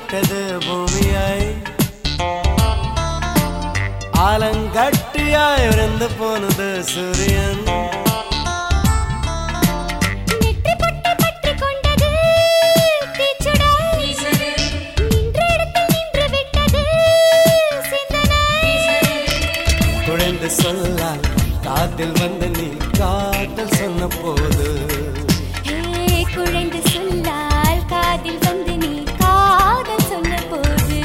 முத்தமிட்டது பூமியை ஆலங்கட்டியாய் இருந்து போனது சூரியன் நெற்றி பொட்டு பற்றிக் கொண்டது தீச்சுடர். நின்ற இடத்தில் நின்று விட்டது சிந்தனை. குழைந்து சொல்லால் காதில் வந்து நீ காதல் சொன்ன போது ஹே, குழைந்து சொல்லால் காதில் வந்து நீ காதல் சொன்னபோது.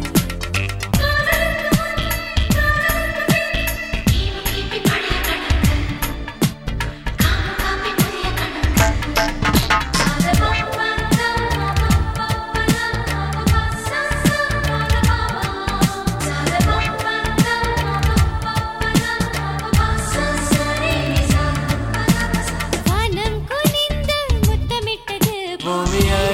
வானம் குனிந்து முத்தமிட்டது பூமியை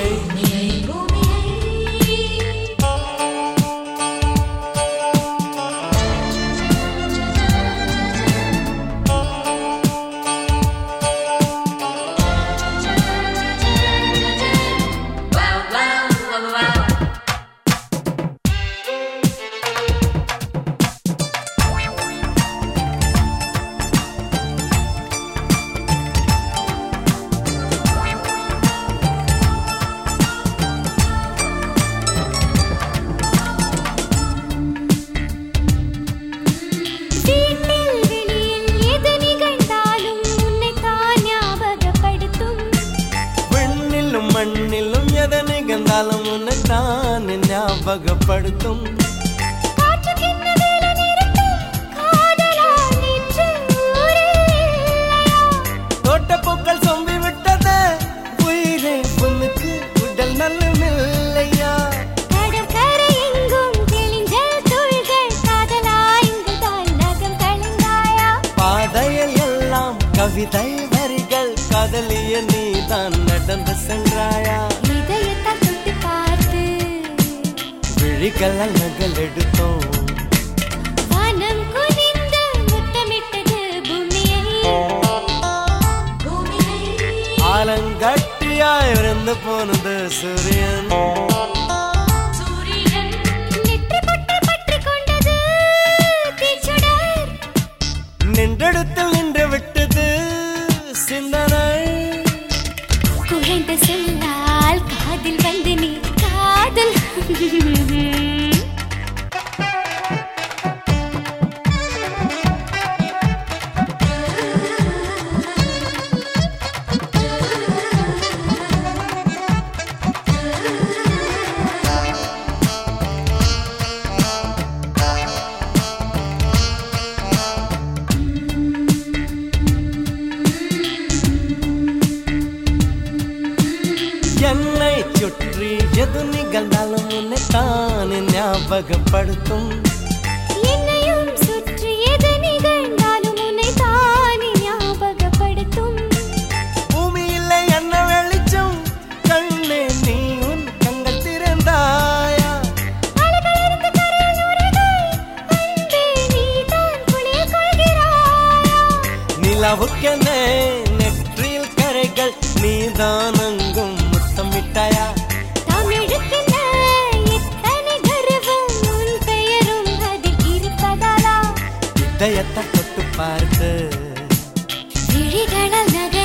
வீட்டில் வெளியில் எது நிகழ்ந்தாலும் உன்னைத்தான் ஞாபகப்படுத்தும் பெண்ணிலும் மண்ணிலும் எதை நிகழ்ந்தாலும் உன்னை தான் ஞாபகப்படுத்தும் காற்றுக்கென்ன வேலை நிறுத்தும் காதலா நின்று ஊரே இல்லையா? தோட்டப்பூக்கள் சொம்பி விட்டது உயிரே பொண்ணுக்கு உடல் நல்லமில்லையா கடற்கரை எங்கும் கிழிஞ்சல் துளிகள் காதலா இங்குதான் நகம் கலந்தாயா பாதையில் எல்லாம் கவிதை வரிகள் காதலிய நீதான் நடந்து சென்றாயா இதயத்தால் தொட்டு பார்த்து விழிகள் நகல் எடுத்தோம் வானம் குனிந்து முத்தமிட்டது பூமியை ஆலங்கட்டியாய் இருந்து போனது சூரியன் நெற்றி பொட்டு பற்றிக் கொண்டது தீச்சுடர். நின்றெடுத்தில் நின்று விட்டது சிந்தனை குழைந்து சொல்லால் காதில் வந்து நீ காதல் என்னை சுற்றி எது நிகழ்ந்தாலும் உன்னை தான் ஞாபகப்படுத்தும் என்னையும் சுற்றி எது நிகழ்ந்தாலும் உன்னை தானே ஞாபகப்படுத்தும் பூமியில் என்ன வெளிச்சம் கண்ணே நீ உன் கண்கள் திறந்தாயா அலைகளிருந்து கரையில் நுரைகள் அன்பே நீதான் குளிர் கொள்கிறாயா நிலவுக்கென நெற்றியில் கரைகள் நீதான் அங்கும் முத்தமிட்டாயா தமிழுக்கென்ன எத்தனை கர்வம் உன் பெயரும் அதில் இருப்பதாலா இதயத்தை தொட்டு பார்த்து விழிகளால் நகை